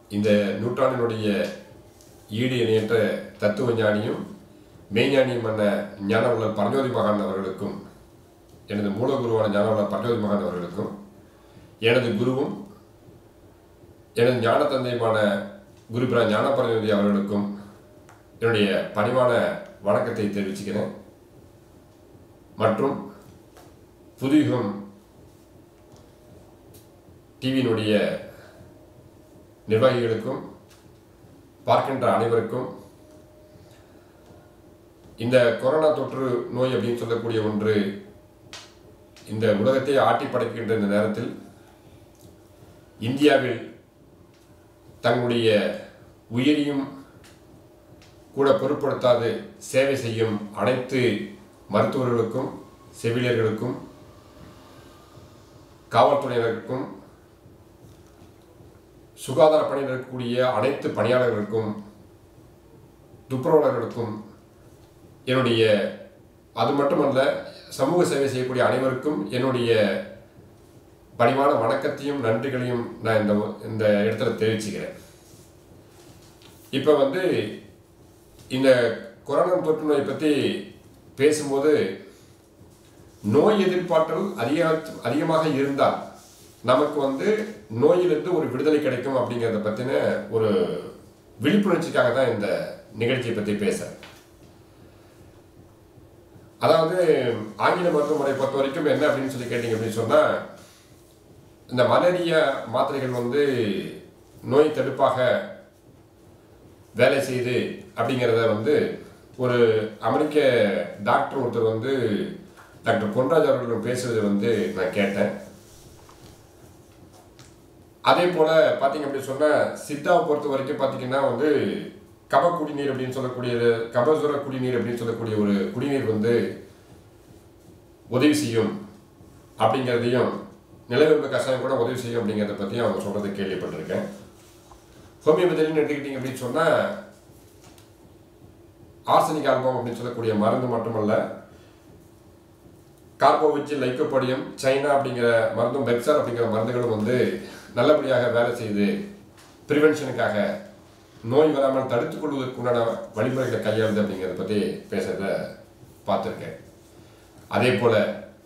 இந்த நூற்றாண்டினுடைய ஈடு இணையற்ற தத்துவ ஞானியும் மெய்ஞானியுமான ஞானவல்லர் பரஞ்சோதி மகான் அவர்களுக்கும் எனது மூலகுருவான ஞானவல்லர் பரஞ்சோதி மகான் அவர்களுக்கும் எனது குருவும் எனது ஞான தந்தையுமான குருபிரா ஞான பரஞ்சோதி அவர்களுக்கும் என்னுடைய பணிவான வணக்கத்தை தெரிவிச்சுக்கிறேன் மற்றும் புதுயுகம் டிவியினுடைய நிர்வாகிகளுக்கும் பார்க்கின்ற அனைவருக்கும் இந்த கொரோனா தொற்று நோய் அப்படின்னு சொல்லக்கூடிய ஒன்று இந்த உலகத்தை ஆட்டி படைக்கின்ற இந்த நேரத்தில் இந்தியாவில் தங்களுடைய உயிரையும் கூட பொருட்படுத்தாது சேவை செய்யும் அனைத்து மருத்துவர்களுக்கும் செவிலியர்களுக்கும் காவல்துறையினருக்கும் சுகாதார பணியில் இருக்கக்கூடிய அனைத்து பணியாளர்களுக்கும் துப்புரவாளர்களுக்கும் என்னுடைய அது மட்டுமல்ல சமூக சேவை செய்யக்கூடிய அனைவருக்கும் என்னுடைய பணிவான வணக்கத்தையும் நன்றிகளையும் நான் இந்த இந்த இடத்துல தெரிவிச்சுக்கிறேன் இப்போ வந்து இந்த கொரோனா தொற்று நோயை பற்றி பேசும்போது நோய் எதிர்ப்பாற்றல் அதிக அதிகமாக இருந்தால் நமக்கு வந்து நோயிலிருந்து ஒரு விடுதலை கிடைக்கும் அப்படிங்கிறத பற்றின ஒரு விழிப்புணர்ச்சிக்காக தான் இந்த நிகழ்ச்சியை பற்றி பேசுகிறேன் அதாவது ஆங்கில மருத்துவமனை பொறுத்த வரைக்கும் என்ன அப்படின்னு சொல்லி கேட்டிங்க அப்படின்னு சொன்னால் இந்த மலேரியா மாத்திரைகள் வந்து நோய் தடுப்பாக வேலை செய்யுது அப்படிங்கிறத வந்து ஒரு அமெரிக்க டாக்டர் ஒருத்தர் வந்து டாக்டர் பொன்ராஜ் அவர்களிடம் பேசுறது வந்து நான் கேட்டேன் அதே போல் பார்த்தீங்க அப்படின்னு சொன்னால் சித்தாவை பொறுத்த வரைக்கும் பார்த்தீங்கன்னா வந்து கப குடிநீர் அப்படின்னு சொல்லக்கூடிய கபசுர குடிநீர் அப்படின்னு சொல்லக்கூடிய ஒரு குடிநீர் வந்து உதவி செய்யும் அப்படிங்கிறதையும் நிலவேம்பு கஷாயம் கூட உதவி செய்யும் அப்படிங்கிறத பற்றியும் அவங்க சொல்கிறத கேள்விப்பட்டிருக்கேன் ஹோமியோபதினு எடுத்துக்கிட்டிங்க அப்படின்னு சொன்னால் ஆர்சனிக் ஆல்பம் அப்படின்னு சொல்லக்கூடிய மருந்து மட்டுமல்ல கார்போவிச்சு லைக்கோபோடியம் சைனா அப்படிங்கிற மருந்தும் பெக்சர் அப்படிங்கிற மருந்துகளும் வந்து நல்லபடியாக வேலை செய்து ப்ரிவென்ஷனுக்காக நோய் வராமல் தடுத்துக் கொள்வதற்குண்டான வழிமுறைகளை கையாளுது அப்படிங்கிறத பற்றி பேசுறத பார்த்துருக்கேன் அதே போல்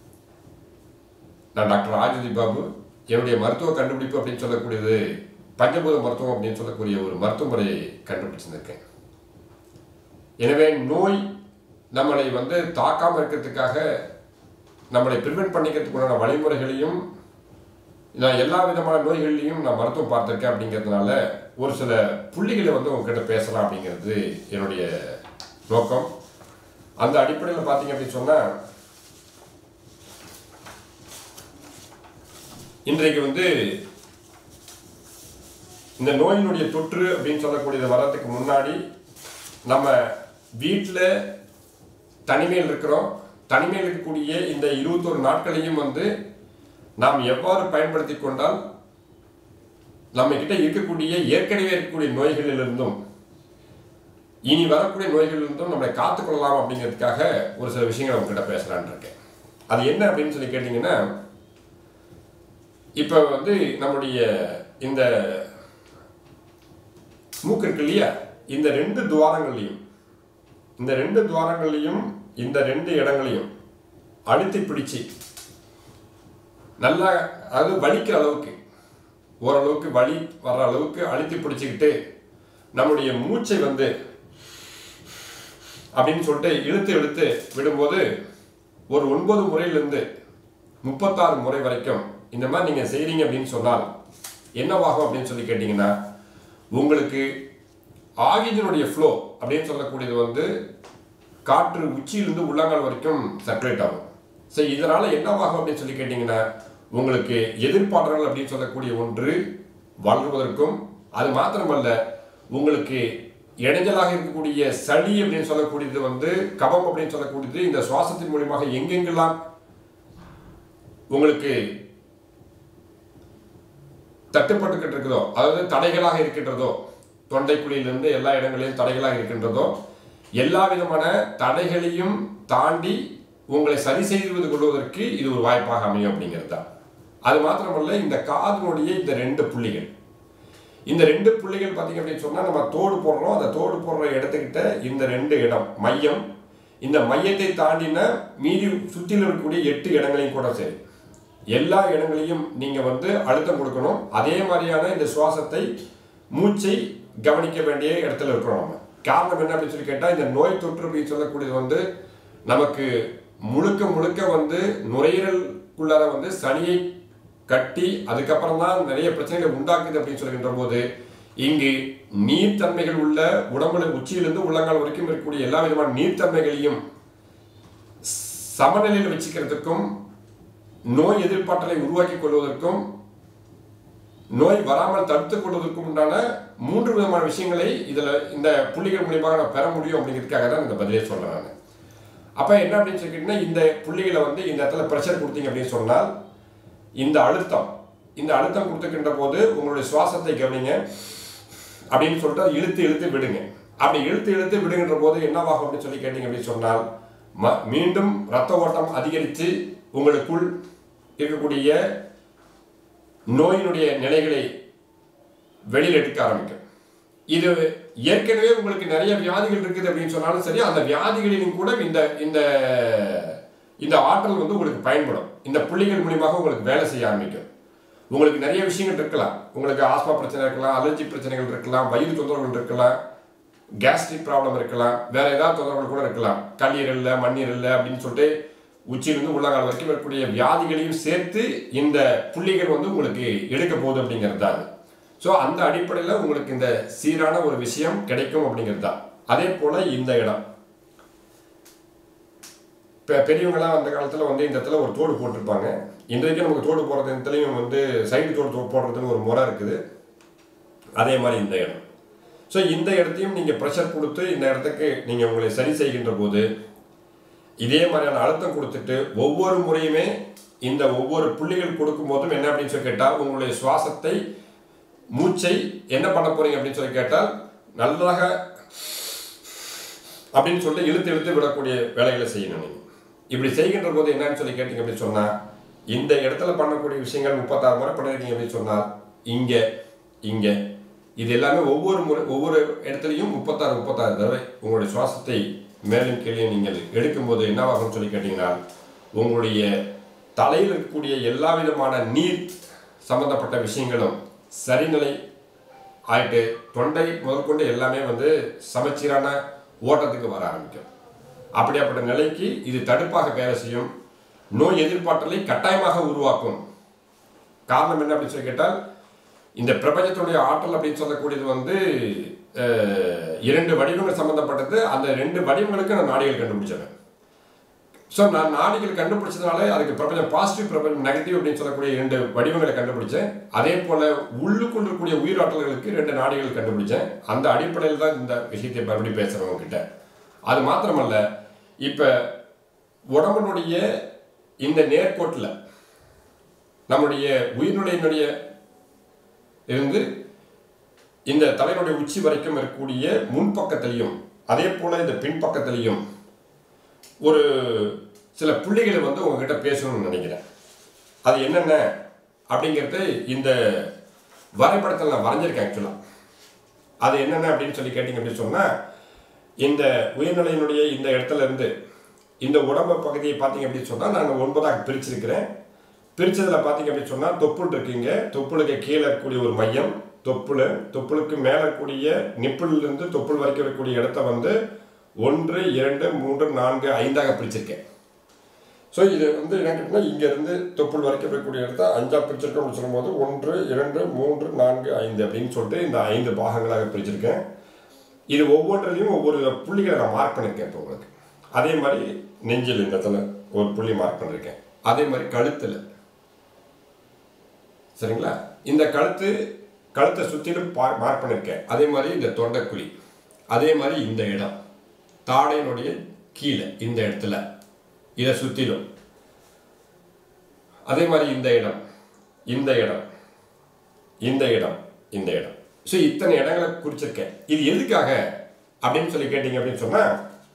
நான் டாக்டர் ஆஜுதி பாபு என்னுடைய மருத்துவ கண்டுபிடிப்பு அப்படின்னு சொல்லக்கூடியது பஞ்சபூத மருத்துவம் அப்படின்னு சொல்லக்கூடிய ஒரு மருத்துவ முறையை கண்டுபிடிச்சிருந்திருக்கேன் எனவே நோய் நம்மளை வந்து தாக்காமல் இருக்கிறதுக்காக நம்மளை ப்ரிவென்ட் பண்ணிக்கிறதுக்குண்டான வழிமுறைகளையும் நான் எல்லா விதமான நோய்கள்லையும் நான் மருத்துவம் பார்த்துருக்கேன் அப்படிங்கிறதுனால ஒரு சில புள்ளிகளை வந்து உங்ககிட்ட பேசலாம் அப்படிங்கிறது என்னுடைய நோக்கம் அந்த அடிப்படையில் பார்த்தீங்க அப்படின்னு சொன்னால் இன்றைக்கு வந்து இந்த நோயினுடைய தொற்று அப்படின்னு சொல்லக்கூடியது வர்றதுக்கு முன்னாடி நம்ம வீட்டில் தனிமையில் இருக்கிறோம் தனிமையில் இருக்கக்கூடிய இந்த இருபத்தொரு நாட்களையும் வந்து நாம் எவ்வாறு பயன்படுத்தி கொண்டால் நம்ம கிட்ட இருக்கக்கூடிய ஏற்கனவே இருக்கக்கூடிய நோய்களிலிருந்தும் இனி வரக்கூடிய நோய்களிலிருந்தும் நம்மளை காத்துக்கொள்ளலாம் அப்படிங்கிறதுக்காக ஒரு சில விஷயங்களை உங்ககிட்ட பேசலான் இருக்கேன் அது என்ன அப்படின்னு சொல்லி கேட்டிங்கன்னா இப்போ வந்து நம்முடைய இந்த மூக்கு இருக்கு இல்லையா இந்த ரெண்டு துவாரங்கள்லையும் இந்த ரெண்டு துவாரங்கள்லையும் இந்த ரெண்டு இடங்களையும் அழுத்தி பிடிச்சி நல்லா அது வலிக்கிற அளவுக்கு ஓரளவுக்கு வலி வர்ற அளவுக்கு அழுத்தி பிடிச்சிக்கிட்டு நம்முடைய மூச்சை வந்து அப்படின்னு சொல்லிட்டு இழுத்து இழுத்து விடும்போது ஒரு ஒன்பது முறையிலிருந்து முப்பத்தாறு முறை வரைக்கும் இந்த மாதிரி நீங்கள் செய்கிறீங்க அப்படின்னு சொன்னால் என்னவாகும் அப்படின்னு சொல்லி கேட்டிங்கன்னா உங்களுக்கு ஆக்சிஜனுடைய ஃப்ளோ அப்படின்னு சொல்லக்கூடியது வந்து காற்று உச்சியிலிருந்து உள்ளங்கால் வரைக்கும் சர்க்குலேட் ஆகும் ஸோ இதனால் என்னவாகும் அப்படின்னு சொல்லி கேட்டிங்கன்னா உங்களுக்கு எதிர்ப்பாற்றல் அப்படின்னு சொல்லக்கூடிய ஒன்று வளர்வதற்கும் அது மாத்திரமல்ல உங்களுக்கு இடைஞ்சலாக இருக்கக்கூடிய சளி அப்படின்னு சொல்லக்கூடியது வந்து கபம் அப்படின்னு சொல்லக்கூடியது இந்த சுவாசத்தின் மூலியமாக எங்கெங்கெல்லாம் உங்களுக்கு தட்டுப்பட்டுக்கிட்டு இருக்குதோ அதாவது தடைகளாக இருக்கின்றதோ தொண்டைக்குழியிலிருந்து எல்லா இடங்களிலும் தடைகளாக இருக்கின்றதோ எல்லா விதமான தடைகளையும் தாண்டி உங்களை சரி செய்து கொள்வதற்கு இது ஒரு வாய்ப்பாக அமையும் அப்படிங்கிறது தான் அது மாத்திரமல்ல இந்த காதினுடைய இந்த ரெண்டு புள்ளிகள் இந்த ரெண்டு புள்ளிகள் பார்த்தீங்க அப்படின்னு சொன்னால் நம்ம தோடு போடுறோம் அந்த தோடு போடுற இடத்துக்கிட்ட இந்த ரெண்டு இடம் மையம் இந்த மையத்தை தாண்டின மீதி சுற்றிலும் இருக்கக்கூடிய எட்டு இடங்களையும் கூட சரி எல்லா இடங்களையும் நீங்கள் வந்து அழுத்தம் கொடுக்கணும் அதே மாதிரியான இந்த சுவாசத்தை மூச்சை கவனிக்க வேண்டிய இடத்துல இருக்கிறோம் நம்ம காரணம் என்ன அப்படின்னு சொல்லி கேட்டால் இந்த நோய் தொற்று அப்படின்னு சொல்லக்கூடியது வந்து நமக்கு முழுக்க முழுக்க வந்து நுரையீரலுக்குள்ளார வந்து சனியை கட்டி அதுக்கப்புறம் தான் நிறைய பிரச்சனைகளை உண்டாக்குது அப்படின்னு சொல்கின்ற போது இங்கு நீர்த்தன்மைகள் உள்ள உடம்புல உச்சியிலிருந்து உள்ளங்கால் வரைக்கும் இருக்கக்கூடிய எல்லா விதமான நீர்த்தன்மைகளையும் சமநிலையில் வச்சுக்கிறதுக்கும் நோய் எதிர்ப்பாற்றலை உருவாக்கி கொள்வதற்கும் நோய் வராமல் தடுத்துக் கொள்வதற்கும் உண்டான மூன்று விதமான விஷயங்களை இதில் இந்த புள்ளிகள் மூலியமாக நான் பெற முடியும் அப்படிங்கிறதுக்காக தான் இந்த பதிலே சொல்றேன் நான் அப்போ என்ன அப்படின்னு சொல்லிக்கிட்டீங்கன்னா இந்த புள்ளிகளை வந்து இந்த இடத்துல ப்ரெஷர் கொடுத்தீங்க அப்படின்னு சொன்னால் இந்த அழுத்தம் இந்த அழுத்தம் கொடுத்துக்கின்ற போது உங்களுடைய சுவாசத்தை கவனிங்க அப்படின்னு சொல்லிட்டு அதை இழுத்து இழுத்து விடுங்க அப்படி இழுத்து இழுத்து விடுகின்ற போது என்னவாகும் அப்படின்னு சொல்லி கேட்டீங்க அப்படின்னு சொன்னால் ம மீண்டும் ரத்த ஓட்டம் அதிகரித்து உங்களுக்குள் இருக்கக்கூடிய நோயினுடைய நிலைகளை வெளியில் எடுக்க ஆரம்பிக்கும் இது ஏற்கனவே உங்களுக்கு நிறைய வியாதிகள் இருக்குது அப்படின்னு சொன்னாலும் சரி அந்த வியாதிகளிலும் கூட இந்த இந்த இந்த ஆற்றல் வந்து உங்களுக்கு பயன்படும் இந்த புள்ளிகள் மூலியமாக உங்களுக்கு வேலை செய்ய ஆரம்பிக்கும் உங்களுக்கு நிறைய விஷயங்கள் இருக்கலாம் உங்களுக்கு ஆஸ்மா பிரச்சனை இருக்கலாம் அலர்ஜி பிரச்சனைகள் இருக்கலாம் வயிறு தொந்தரவுகள் இருக்கலாம் கேஸ்ட்ரிக் ப்ராப்ளம் இருக்கலாம் வேற ஏதாவது தொந்தரவுகள் கூட இருக்கலாம் கல்லீரல்ல மண்ணீரல்ல அப்படின்னு சொல்லிட்டு உச்சியிலிருந்து உள்ளங்கால் வரைக்கும் இருக்கக்கூடிய வியாதிகளையும் சேர்த்து இந்த புள்ளிகள் வந்து உங்களுக்கு எடுக்க போகுது அப்படிங்கிறது தான் ஸோ அந்த அடிப்படையில் உங்களுக்கு இந்த சீரான ஒரு விஷயம் கிடைக்கும் அப்படிங்கிறது தான் அதே போல் இந்த இடம் இப்போ பெரியவங்களாம் அந்த காலத்தில் வந்து இந்த இடத்துல ஒரு தோடு போட்டிருப்பாங்க இன்றைக்கு நமக்கு தோடு போடுறது இடத்துலையும் வந்து சைடு தோடு தோ- போடுறதுன்னு ஒரு முறை இருக்குது அதே மாதிரி இந்த இடம் ஸோ இந்த இடத்தையும் நீங்கள் ப்ரெஷர் கொடுத்து இந்த இடத்துக்கு நீங்கள் உங்களை சரி செய்கின்ற போது இதே மாதிரியான அழுத்தம் கொடுத்துட்டு ஒவ்வொரு முறையுமே இந்த ஒவ்வொரு புள்ளிகள் கொடுக்கும் போதும் என்ன அப்படின்னு சொல்லி கேட்டால் உங்களுடைய சுவாசத்தை மூச்சை என்ன பண்ண போறீங்க அப்படின்னு சொல்லி கேட்டால் நல்லாக அப்படின்னு சொல்லிட்டு இழுத்து இழுத்து விடக்கூடிய வேலைகளை செய்யணும் நீங்க இப்படி செய்கின்ற போது என்னன்னு சொல்லி கேட்டீங்க அப்படின்னு சொன்னா இந்த இடத்துல பண்ணக்கூடிய விஷயங்கள் முப்பத்தாறு முறை பண்ணிருக்கீங்க அப்படின்னு சொன்னால் இங்க இங்க இது எல்லாமே ஒவ்வொரு முறை ஒவ்வொரு இடத்துலையும் முப்பத்தாறு முப்பத்தாறு தடவை உங்களுடைய சுவாசத்தை மேலும் கீழே நீங்கள் எடுக்கும்போது என்னவாகும்னு சொல்லி கேட்டீங்கன்னா உங்களுடைய தலையில் இருக்கக்கூடிய எல்லா விதமான நீர் சம்பந்தப்பட்ட விஷயங்களும் சரிநிலை ஆயிட்டு தொண்டை முதற்கொண்டு எல்லாமே வந்து சமச்சீரான ஓட்டத்துக்கு வர ஆரம்பிக்கும் அப்படியாப்பட்ட நிலைக்கு இது தடுப்பாக வேலை செய்யும் நோய் எதிர்ப்பாற்றலை கட்டாயமாக உருவாக்கும் காரணம் என்ன அப்படின்னு சொல்லி கேட்டால் இந்த பிரபஞ்சத்துடைய ஆற்றல் அப்படின்னு சொல்லக்கூடியது வந்து அஹ், இரண்டு வடிவங்கள் சம்பந்தப்பட்டது அந்த ரெண்டு வடிவங்களுக்கு நான் நாடிகள் கண்டுபிடிச்சவன் ஸோ நான் நாடிகள் கண்டுபிடிச்சதுனால அதுக்கு பிரபஞ்சம் பாசிட்டிவ் பிரபஞ்சம் நெகட்டிவ் அப்படின்னு சொல்லக்கூடிய இரண்டு வடிவங்களை கண்டுபிடிச்சேன் அதே போல உள்ளுக்குள் இருக்கக்கூடிய உயிராற்றல்களுக்கு ரெண்டு நாடிகள் கண்டுபிடிச்சேன் அந்த அடிப்படையில் தான் இந்த விஷயத்தை மறுபடியும் பேசுறேன் உங்ககிட்ட அது மாத்திரமல்ல இப்போ உடம்புனுடைய இந்த நேர்கோட்டில் நம்முடைய உயிரினுடைய இருந்து இந்த தலையினுடைய உச்சி வரைக்கும் இருக்கக்கூடிய முன்பக்கத்திலையும் அதே போல இந்த பின்பக்கத்திலையும் ஒரு சில புள்ளிகளை வந்து உங்ககிட்ட பேசணும்னு நினைக்கிறேன் அது என்னென்ன அப்படிங்கிறது இந்த வரைபடத்தில் நான் வரைஞ்சிருக்கேன் ஆக்சுவலாக அது என்னென்ன அப்படின்னு சொல்லி கேட்டிங்க அப்படின்னு சொன்னால் இந்த உயர்நிலையினுடைய இந்த இடத்துல இருந்து இந்த உடம்பு பகுதியை பார்த்தீங்க அப்படின்னு சொன்னால் நான் ஒன்பதாக பிரிச்சிருக்கிறேன் பிரிச்சதில் பார்த்தீங்க அப்படின்னு சொன்னால் தொப்புள் இருக்குங்க தொப்புளுக்கு கீழே இருக்கக்கூடிய ஒரு மையம் தொப்புள் தொப்புளுக்கு மேலே இருக்கக்கூடிய நிப்பிளிலிருந்து தொப்புள் வரைக்கும் இருக்கக்கூடிய இடத்த வந்து ஒன்று இரண்டு மூன்று நான்கு ஐந்தாக பிரிச்சிருக்கேன் ஸோ இது வந்து என்ன கேட்டிங்கன்னா இங்கேருந்து தொப்புள் வரைக்கும் இருக்கக்கூடிய இடத்த அஞ்சா பிரிச்சிருக்கோம் அப்படின்னு சொல்லும்போது ஒன்று இரண்டு மூன்று நான்கு ஐந்து அப்படின்னு சொல்லிட்டு இந்த ஐந்து பாகங்களாக பிரிச்சிருக்கேன் இது ஒவ்வொன்றிலையும் ஒவ்வொரு புள்ளிகளை நான் மார்க் பண்ணியிருக்கேன் இப்போ உங்களுக்கு அதே மாதிரி நெஞ்சில் இந்த இடத்துல ஒரு புள்ளி மார்க் பண்ணியிருக்கேன் அதே மாதிரி கழுத்தில் சரிங்களா இந்த கழுத்து கழுத்தை சுற்றிலும் பா மார்க் பண்ணியிருக்கேன் அதே மாதிரி இந்த தொண்டைக்குழி அதே மாதிரி இந்த இடம் தாடையினுடைய கீழே இந்த இடத்துல இதை சுற்றிலும் அதே மாதிரி இந்த இடம் இந்த இடம் இந்த இடம் இந்த இடம் ஸோ இத்தனை இடங்களை குறிச்சிருக்கேன் இது எதுக்காக அப்படின்னு சொல்லி கேட்டீங்க அப்படின்னு சொன்னால்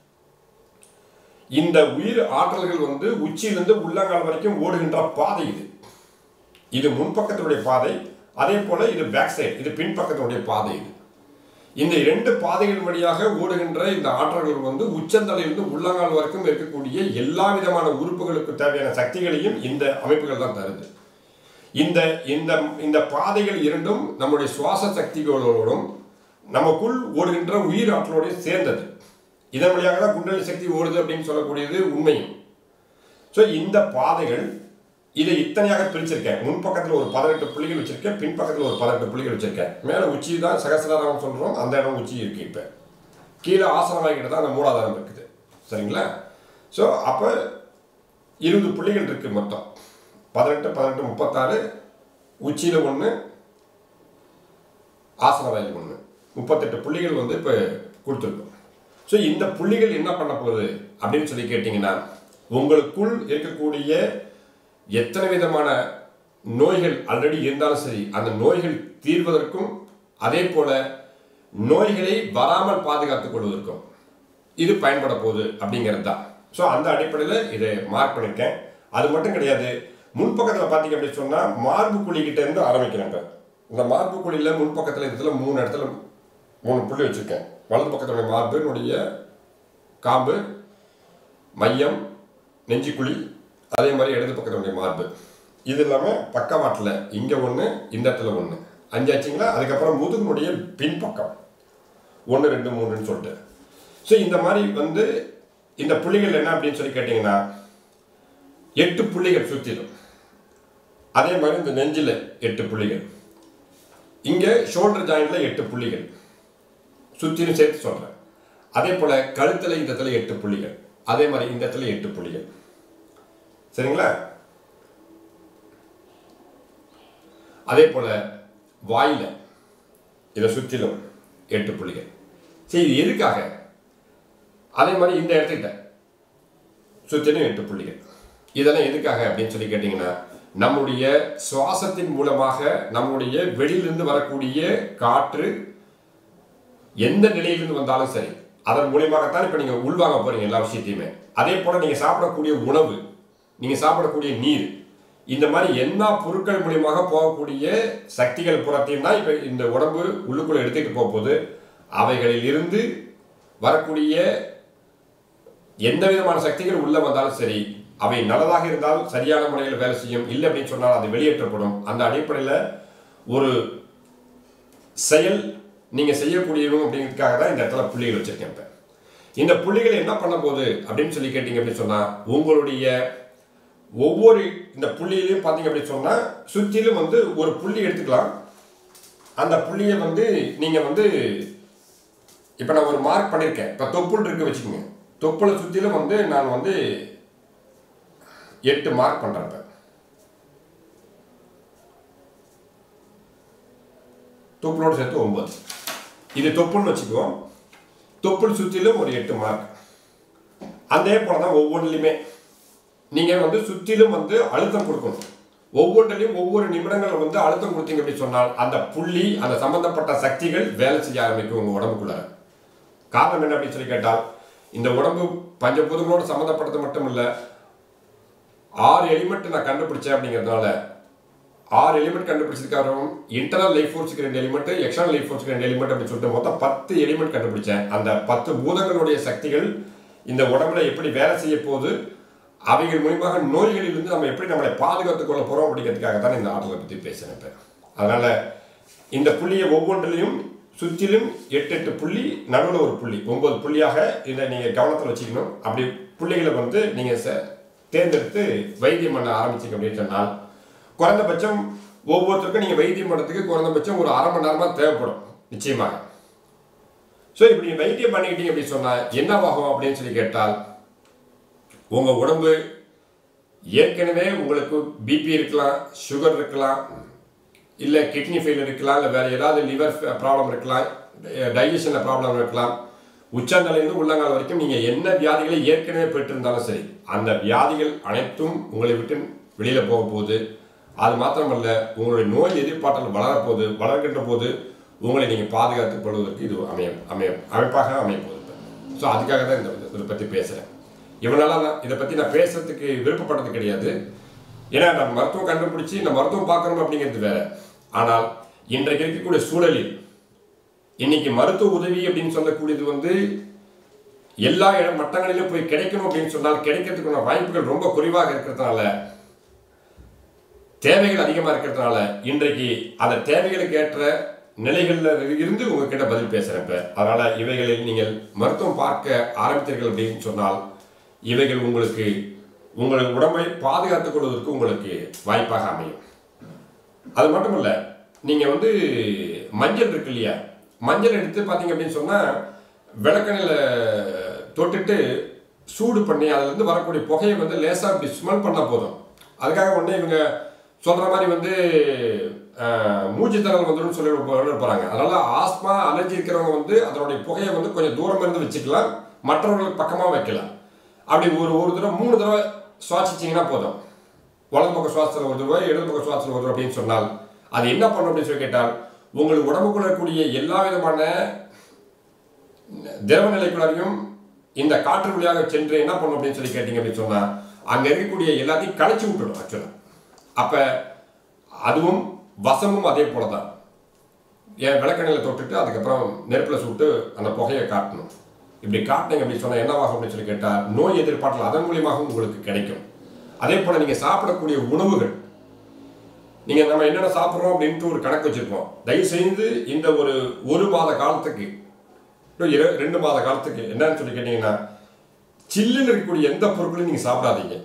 இந்த உயிர் ஆற்றல்கள் வந்து உச்சியிலிருந்து உள்ளங்கால் வரைக்கும் ஓடுகின்ற பாதை இது இது முன்பக்கத்தினுடைய பாதை அதே போல இது பேக் சைடு இது பின்பக்கத்தினுடைய பாதை இது இந்த இரண்டு பாதைகள் வழியாக ஓடுகின்ற இந்த ஆற்றல்கள் வந்து உச்சந்தலையிலிருந்து உள்ளங்கால் வரைக்கும் இருக்கக்கூடிய எல்லா விதமான உறுப்புகளுக்கு தேவையான சக்திகளையும் இந்த அமைப்புகள் தான் தருது இந்த இந்த இந்த பாதைகள் இரண்டும் நம்முடைய சுவாச சக்திகளோடும் நமக்குள் ஓடுகின்ற உயிர் ஆற்றலோடையும் சேர்ந்தது இதன் வழியாக தான் குண்டலி சக்தி ஓடுது அப்படின்னு சொல்லக்கூடியது உண்மையும் ஸோ இந்த பாதைகள் இதை இத்தனையாக பிரிச்சிருக்கேன் முன்பக்கத்தில் ஒரு பதினெட்டு புள்ளிகள் வச்சிருக்கேன் பின்பக்கத்தில் ஒரு பதினெட்டு புள்ளிகள் வச்சிருக்கேன் மேலே உச்சி தான் சகசிராரம் சொல்கிறோம் அந்த இடம் உச்சி இருக்கு இப்போ கீழே ஆசனவாய்கிட்ட தான் அந்த மூலாதாரம் இருக்குது சரிங்களா ஸோ அப்போ இருபது புள்ளிகள் இருக்குது மொத்தம் பதினெட்டு பதினெட்டு முப்பத்தாறு உச்சியில் ஒன்று ஆசனவாயில் ஒன்று முப்பத்தெட்டு புள்ளிகள் வந்து இப்போ கொடுத்துருக்கோம் ஸோ இந்த புள்ளிகள் என்ன பண்ண போகுது அப்படின்னு சொல்லி கேட்டிங்கன்னா உங்களுக்குள் இருக்கக்கூடிய எத்தனை விதமான நோய்கள் ஆல்ரெடி இருந்தாலும் சரி அந்த நோய்கள் தீர்வதற்கும் அதே போல நோய்களை வராமல் பாதுகாத்துக் கொள்வதற்கும் இது பயன்பட போகுது அப்படிங்கிறது தான் ஸோ அந்த அடிப்படையில் இதை மார்க் பண்ணியிருக்கேன் அது மட்டும் கிடையாது முன்பக்கத்தில் பார்த்தீங்க அப்படின்னு சொன்னால் மார்பு குழிக்கிட்ட இருந்து ஆரம்பிக்கிறேன் இப்போ இந்த மார்பு குழியில் முன்பக்கத்தில் இடத்துல மூணு இடத்துல மூணு புள்ளி வச்சுருக்கேன் வலது பக்கத்துடைய மார்பினுடைய காம்பு மையம் நெஞ்சுக்குழி அதே மாதிரி இடது பக்கத்துடைய மார்பு இது இல்லாமல் பக்கவாட்டில் இங்கே ஒன்று இந்த இடத்துல ஒன்று அஞ்சாச்சுங்களா அதுக்கப்புறம் முதுகுனுடைய பின்பக்கம் ஒன்று ரெண்டு மூணுன்னு சொல்லிட்டு ஸோ இந்த மாதிரி வந்து இந்த புள்ளிகள் என்ன அப்படின்னு சொல்லி கேட்டிங்கன்னா எட்டு புள்ளிகள் சுற்றிடும் அதே மாதிரி இந்த நெஞ்சில் எட்டு புள்ளிகள் இங்கே ஷோல்டர் ஜாயிண்டில் எட்டு புள்ளிகள் சுற்றிலும் சேர்த்து சொல்கிறேன் அதே போல் கழுத்தில் இந்த இடத்துல எட்டு புள்ளிகள் அதே மாதிரி இந்த இடத்துல எட்டு புள்ளிகள் சரிங்களா அதே போல் வாயில் இதை சுற்றிலும் எட்டு புள்ளிகள் சரி இது எதுக்காக அதே மாதிரி இந்த இடத்துக்கிட்ட சுற்றிலும் எட்டு புள்ளிகள் இதெல்லாம் எதுக்காக அப்படின்னு சொல்லி கேட்டிங்கன்னா நம்முடைய சுவாசத்தின் மூலமாக நம்முடைய வெளியிலிருந்து வரக்கூடிய காற்று எந்த நிலையிலிருந்து வந்தாலும் சரி அதன் மூலியமாகத்தான் இப்போ நீங்கள் உள்வாங்க போகிறீங்க எல்லா விஷயத்தையுமே அதே போல் நீங்கள் சாப்பிடக்கூடிய உணவு நீங்கள் சாப்பிடக்கூடிய நீர் இந்த மாதிரி எல்லா பொருட்கள் மூலியமாக போகக்கூடிய சக்திகள் புறத்தையும் தான் இப்போ இந்த உடம்பு உள்ளுக்குள்ளே எடுத்துக்கிட்டு போக போகுது அவைகளில் இருந்து வரக்கூடிய எந்த விதமான சக்திகள் உள்ளே வந்தாலும் சரி அவை நல்லதாக இருந்தால் சரியான முறையில் வேலை செய்யும் இல்லை அப்படின்னு சொன்னால் அது வெளியேற்றப்படும் அந்த அடிப்படையில் ஒரு செயல் நீங்கள் செய்யக்கூடியவங்க அப்படிங்கிறதுக்காக தான் இந்த இடத்துல புள்ளிகள் வச்சுருக்கேன் இப்போ இந்த புள்ளிகள் என்ன பண்ண போகுது அப்படின்னு சொல்லி கேட்டிங்க அப்படின்னு சொன்னால் உங்களுடைய ஒவ்வொரு இந்த புள்ளியிலையும் பார்த்தீங்க அப்படின்னு சொன்னால் சுற்றிலும் வந்து ஒரு புள்ளி எடுத்துக்கலாம் அந்த புள்ளியை வந்து நீங்கள் வந்து இப்போ நான் ஒரு மார்க் பண்ணியிருக்கேன் இப்போ தொப்புள் இருக்கு வச்சுக்கோங்க தொப்புளை சுற்றிலும் வந்து நான் வந்து எட்டு மார்க் பண்ணுறேன் இப்போ தொப்புளோடு சேர்த்து ஒன்பது இது தொப்புள்னு வச்சுக்குவோம் தொப்புள் சுற்றிலும் ஒரு எட்டு மார்க் அதே போல தான் ஒவ்வொன்றுலையுமே நீங்கள் வந்து சுற்றிலும் வந்து அழுத்தம் கொடுக்கணும் ஒவ்வொன்றிலையும் ஒவ்வொரு நிமிடங்கள் வந்து அழுத்தம் கொடுத்தீங்க அப்படின்னு சொன்னால் அந்த புள்ளி அந்த சம்பந்தப்பட்ட சக்திகள் வேலை செய்ய ஆரம்பிக்கும் உங்கள் உடம்புக்குள்ள காரணம் என்ன அப்படின்னு சொல்லி கேட்டால் இந்த உடம்பு பஞ்சபூதங்களோடு சம்மந்தப்பட்டது மட்டும் இல்லை ஆறு எலிமெண்ட் நான் கண்டுபிடிச்சேன் அப்படிங்கிறதுனால ஆறு எலிமெண்ட் கண்டுபிடிச்சதுக்காகவும் இன்டர்னல் லைஃப் ஃபோர்ஸுக்கு ரெண்டு எலிமெண்ட் எக்ஸ்டர்னல் லைஃப் ஃபோர்ஸுக்கு ரெண்டு எலிமெண்ட் அப்படின்னு சொல்லிட்டு மொத்தம் பத்து எலிமெண்ட் கண்டுபிடிச்சேன் அந்த பத்து பூதங்களுடைய சக்திகள் இந்த உடம்புல எப்படி வேலை செய்ய போகுது அவைகள் மூலியமாக நோய்களிலிருந்து நம்ம எப்படி நம்மளை பாதுகாத்துக் கொள்ள போகிறோம் அப்படிங்கிறதுக்காக தான் இந்த ஆற்றலை பற்றி பேசுகிறேன் இப்போ அதனால் இந்த புள்ளியை ஒவ்வொன்றிலையும் சுற்றிலும் எட்டு எட்டு புள்ளி நடுவில் ஒரு புள்ளி ஒன்பது புள்ளியாக இதை நீங்கள் கவனத்தில் வச்சுக்கணும் அப்படி புள்ளிகளை வந்து நீங்கள் ச தேர்ந்தெடுத்து வைத்தியம் பண்ண ஆரம்பிச்சிங்க அப்படின்னு சொன்னால் குறைந்தபட்சம் ஒவ்வொருத்தருக்கும் நீங்கள் வைத்தியம் பண்ணுறதுக்கு குறைந்தபட்சம் ஒரு அரை மணி நேரமாக தேவைப்படும் நிச்சயமாக ஸோ இப்படி நீங்கள் வைத்தியம் பண்ணிக்கிட்டீங்க அப்படின்னு சொன்னால் என்னவாகும் அப்படின்னு சொல்லி கேட்டால் உங்கள் உடம்பு ஏற்கனவே உங்களுக்கு பிபி இருக்கலாம் சுகர் இருக்கலாம் இல்லை கிட்னி ஃபெயில் இருக்கலாம் இல்லை வேறு ஏதாவது லிவர் ப்ராப்ளம் இருக்கலாம் டைஜஷனில் ப்ராப்ளம் இருக்கலாம் உச்சந்தலையிலிருந்து உள்ளங்கால் வரைக்கும் நீங்கள் என்ன வியாதிகளை ஏற்கனவே பெற்றிருந்தாலும் சரி அந்த வியாதிகள் அனைத்தும் உங்களை விட்டு வெளியில் போக போகுது அது மாத்திரமல்ல உங்களுடைய நோய் எதிர்பார்த்தல் வளரப்போகுது வளர்கின்ற போது உங்களை நீங்கள் பாதுகாத்துக் கொள்வதற்கு இது அமைய அமைய அமைப்பாக அமைய போகுது ஸோ அதுக்காக தான் இந்த இதை பற்றி பேசுகிறேன் இவனால நான் இதை பற்றி நான் பேசுறதுக்கு விருப்பப்பட்டது கிடையாது ஏன்னா நான் மருத்துவம் கண்டுபிடிச்சி இந்த மருத்துவம் பார்க்கணும் அப்படிங்கிறது வேற ஆனால் இன்றைக்கு இருக்கக்கூடிய சூழலில் இன்னைக்கு மருத்துவ உதவி அப்படின்னு சொல்லக்கூடியது வந்து எல்லா இட மட்டங்களிலும் போய் கிடைக்கணும் அப்படின்னு சொன்னால் கிடைக்கிறதுக்கான வாய்ப்புகள் ரொம்ப குறைவாக இருக்கிறதுனால தேவைகள் அதிகமாக இருக்கிறதுனால இன்றைக்கு அந்த தேவைகளுக்கு ஏற்ற நிலைகளில் இருந்து உங்ககிட்ட பதில் பேசுகிறேன் இப்போ அதனால் இவைகளில் நீங்கள் மருத்துவம் பார்க்க ஆரம்பித்தீர்கள் அப்படின்னு சொன்னால் இவைகள் உங்களுக்கு உங்கள் உடம்பை பாதுகாத்துக் கொள்வதற்கு உங்களுக்கு வாய்ப்பாக அமையும் அது மட்டும் இல்லை நீங்கள் வந்து மஞ்சள் இருக்கு இல்லையா மஞ்சள் எடுத்து பார்த்தீங்க அப்படின்னு சொன்னால் விளக்கணையில் தொட்டுட்டு சூடு பண்ணி அதுலேருந்து வரக்கூடிய புகையை வந்து லேசாக இப்படி ஸ்மெல் பண்ணால் போதும் அதுக்காக உடனே இவங்க சொல்கிற மாதிரி வந்து அஹ், மூச்சுத்திணறல் வந்துடும் சொல்லி போகிறாங்க அதனால் ஆஸ்மா அலர்ஜி இருக்கிறவங்க வந்து அதனுடைய புகையை வந்து கொஞ்சம் தூரம் இருந்து வச்சுக்கலாம் மற்றவர்களுக்கு பக்கமாக வைக்கலாம் அப்படி ஒரு ஒரு தடவை மூணு தடவை சுவாசிச்சிங்கன்னா போதும் வலது பக்கம் சுவாசத்தில் ஒரு தடவை இடது பக்கம் சுவாசத்தில் ஒரு தடவை அப்படின்னு சொன்னால் அது என்ன பண்ணும் அப்படின்னு சொல்லி கேட்டால் உங்கள் உடம்புக்குள்ள இருக்கக்கூடிய எல்லா விதமான திரவ நிலைக்குள்ளாரையும் இந்த காற்று வழியாக சென்று என்ன பண்ணும் அப்படின்னு சொல்லி கேட்டீங்க அப்படின்னு சொன்னால் அங்கே இருக்கக்கூடிய எல்லாத்தையும் களைச்சி விட்டுடும் ஆக்சுவலாக அப்போ அதுவும் வசமும் அதே போல தான் என் விளக்கணையில் தொட்டுட்டு அதுக்கப்புறம் நெருப்பில் சுட்டு அந்த புகையை காட்டணும் இப்படி காட்டினீங்க அப்படின்னு சொன்னால் என்னவாகும் அப்படின்னு சொல்லி கேட்டால் நோய் எதிர்பார்த்தல் அதன் மூலியமாகவும் உங்களுக்கு கிடைக்கும் அதே போல் நீங்கள் சாப்பிடக்கூடிய உணவுகள் நீங்கள் நம்ம என்னென்ன சாப்பிட்றோம் அப்படின்ட்டு ஒரு கணக்கு வச்சுருப்போம் தயவு செய்து இந்த ஒரு ஒரு மாத காலத்துக்கு இன்னும் இரு ரெண்டு மாத காலத்துக்கு என்னன்னு சொல்லி கேட்டிங்கன்னா சில்லுன்னு இருக்கக்கூடிய எந்த பொருட்களையும் நீங்கள் சாப்பிடாதீங்க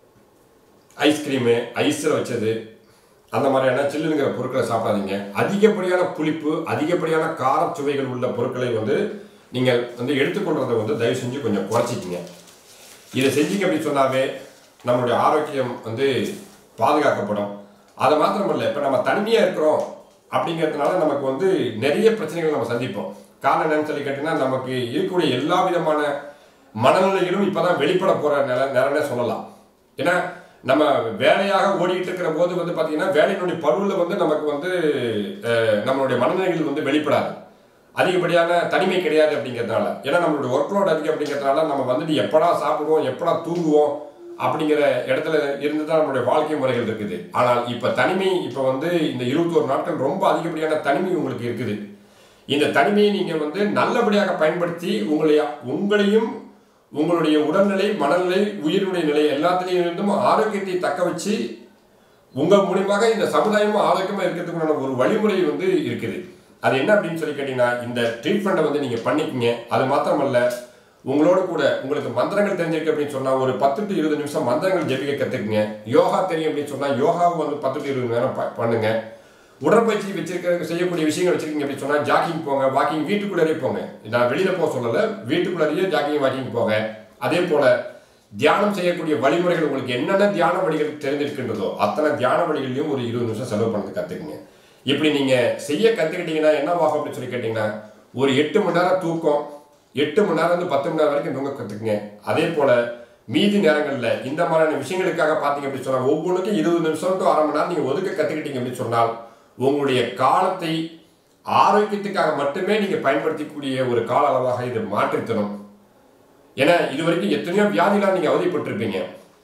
ஐஸ்கிரீமு ஐஸில் வச்சது அந்த மாதிரியான சில்லுங்கிற பொருட்களை சாப்பிடாதீங்க அதிகப்படியான புளிப்பு அதிகப்படியான காரச் சுவைகள் உள்ள பொருட்களை வந்து நீங்கள் வந்து எடுத்துக்கொள்றதை வந்து தயவு செஞ்சு கொஞ்சம் குறைச்சிக்கிங்க இதை செஞ்சீங்க அப்படின்னு சொன்னாவே நம்மளுடைய ஆரோக்கியம் வந்து பாதுகாக்கப்படும் அது மாத்திரமல்ல இப்போ நம்ம தனிமையாக இருக்கிறோம் அப்படிங்கிறதுனால நமக்கு வந்து நிறைய பிரச்சனைகள் நம்ம சந்திப்போம் காரணம் என்னன்னு சொல்லி கேட்டிங்கன்னா நமக்கு இருக்கக்கூடிய எல்லா விதமான மனநிலைகளும் இப்போ தான் வெளிப்பட போகிற நில நிலனே சொல்லலாம் ஏன்னா நம்ம வேலையாக ஓடிட்டு இருக்கிற போது வந்து பார்த்தீங்கன்னா வேலையினுடைய பருவில் வந்து நமக்கு வந்து அஹ், நம்மளுடைய மனநிலைகள் வந்து வெளிப்படாது அதிகப்படியான தனிமை கிடையாது அப்படிங்கிறதுனால ஏன்னா நம்மளுடைய ஒர்க் லோட் அதிகம் அப்படிங்கிறதுனால நம்ம வந்துட்டு எப்படா சாப்பிடுவோம் எப்படா தூங்குவோம் அப்படிங்கிற இடத்துல இருந்து தான் நம்மளுடைய வாழ்க்கை முறைகள் இருக்குது ஆனால் இப்போ தனிமை இப்போ வந்து இந்த இருபத்தோரு நாட்கள் ரொம்ப அதிகப்படியான தனிமை உங்களுக்கு இருக்குது இந்த தனிமையை நீங்கள் வந்து நல்லபடியாக பயன்படுத்தி உங்களை உங்களையும் உங்களுடைய உடல்நிலை மனநிலை உயிரினுடைய நிலை எல்லாத்துலேயும் இருந்தும் ஆரோக்கியத்தை தக்க வச்சு உங்கள் மூலியமாக இந்த சமுதாயமும் ஆரோக்கியமாக இருக்கிறதுக்குண்டான ஒரு வழிமுறை வந்து இருக்குது அது என்ன அப்படின்னு சொல்லி கேட்டிங்கன்னா இந்த ட்ரீட்மெண்ட்டை வந்து நீங்கள் பண்ணிக்கங்க அது மாத்திரமல்ல உங்களோட கூட உங்களுக்கு மந்திரங்கள் தெரிஞ்சிருக்கு அப்படின்னு சொன்னால் ஒரு பத்து டு இருபது நிமிஷம் மந்திரங்கள் ஜெபிக்க கற்றுக்குங்க யோகா தெரியும் அப்படின்னு சொன்னால் யோகாவை வந்து பத்து டு இருபது நேரம் ப- பண்ணுங்க உடற்பயிற்சி வச்சிருக்க செய்யக்கூடிய விஷயங்கள் வச்சிருக்கீங்க அப்படின்னு சொன்னால் ஜாக்கிங் போங்க வாக்கிங் வீட்டுக்குள்ளேயே போங்க நான் வெளியில் போக சொல்லலை வீட்டுக்குள்ளேயே ஜாக்கிங் வாக்கிங் போங்க அதே போல் தியானம் செய்யக்கூடிய வழிமுறைகள் உங்களுக்கு என்னென்ன தியான வழிகள் தெரிஞ்சிருக்கின்றதோ அத்தனை தியான வழிகளையும் ஒரு இருபது நிமிஷம் செலவு பண்ணது கற்றுக்குங்க இப்படி நீங்கள் செய்ய கற்றுக்கிட்டீங்கன்னா என்னவாகும் அப்படின்னு சொல்லி கேட்டிங்கன்னா ஒரு எட்டு மணி நேரம் தூக்கம் எட்டு மணி நேரம் இருந்து பத்து மணி நேரம் வரைக்கும் தூங்க கற்றுக்குங்க அதே போல் மீதி நேரங்களில் இந்த மாதிரியான விஷயங்களுக்காக பார்த்தீங்க அப்படின்னு சொன்னால் ஒவ்வொன்றுக்கும் இருபது நிமிஷம் டு அரை மணி நேரம் நீங்கள் ஒதுக்க கற்றுக்கிட்டீங்க அப்படின்னு சொன்னால் உங்களுடைய காலத்தை ஆரோக்கியத்துக்காக மட்டுமே நீங்கள் பயன்படுத்தக்கூடிய ஒரு கால அளவாக இது மாற்றித் தரும் ஏன்னா இது வரைக்கும் எத்தனையோ வியாதிலாம் நீங்கள் அவதிப்பட்டிருப்பீங்க